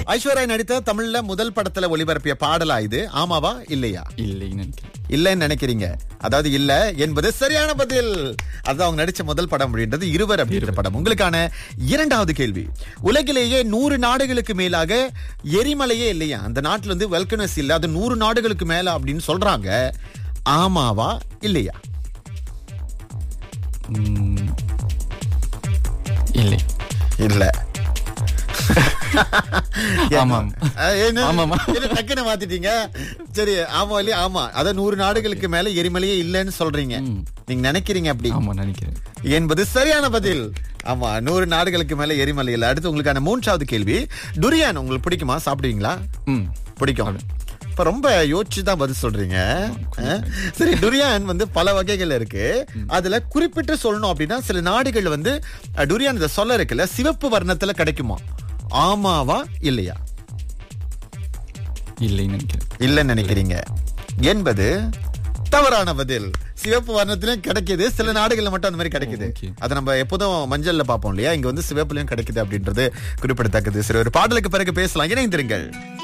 ஐஸ்வர்யா நடித்த தமிழ்ல முதல் படத்துல ஒளிபரப்பிய பாடலா இது ஆமாவா இல்லையா இல்லைன்னு நினைக்கிறேன் இல்லைன்னு நினைக்கிறீங்க அதாவது இல்ல என்பது சரியான பதில் அதான் அவங்க நடிச்ச முதல் படம் அப்படின்றது இருவர் அப்படின்ற படம் உங்களுக்கான இரண்டாவது கேள்வி உலகிலேயே நூறு நாடுகளுக்கு மேலாக எரிமலையே இல்லையா அந்த நாட்டுல இருந்து வெல்கனஸ் இல்ல அது நூறு நாடுகளுக்கு மேல அப்படின்னு சொல்றாங்க ஆமாவா இல்லையா ம், இல்லை இல்ல ஆமாம். அஹ், என்ன? ஆமாமா. என்ன டக்குன்னு மாத்திட்டீங்க சரி ஆமா இல்லையா ஆமா அதான் நூறு நாடுகளுக்கு மேல எரிமலையே இல்லைன்னு சொல்றீங்க நீங்க நினைக்கிறீங்க அப்படி ஆமா நினைக்கிறேன் என்பது சரியான பதில் ஆமா நூறு நாடுகளுக்கு மேல எரிமலை இல்ல அடுத்து உங்களுக்கான மூன்றாவது கேள்வி டுரியான் உங்களுக்கு பிடிக்குமா சாப்பிடுவீங்களா ம் பிடிக்கும் இப்ப ரொம்ப யோசிச்சு தான் பதில் சொல்றீங்க அஹ்? சரி டுரியான் வந்து பல வகைகள் இருக்கு அதுல குறிப்பிட்டு சொல்லணும் அப்படின்னா சில நாடுகள் வந்து அஹ், டுரியான் இந்த சொல்ல இருக்குல்ல சிவப்பு வர்ணத்துல கிடைக்குமா ஆமாவா இல்லையா இல்லைன்னு நினைக்கிறேன் இல்லைன்னு நினைக்கிறீங்க என்பது தவறான பதில் சிவப்பு வர்ணத்திலும் கிடைக்குது சில நாடுகள்ல மட்டும் அந்த மாதிரி கிடைக்குது ஓ, okay. அதை நம்ம எப்போதும் மஞ்சள்ல பார்ப்போம் இல்லையா இங்க வந்து சிவப்புலயும் கிடைக்குது அப்படின்றது குறிப்பிடத்தக்கது சரி ஒரு பாடலுக்கு பிறகு பேசலாம் இணைந்திருங்கள்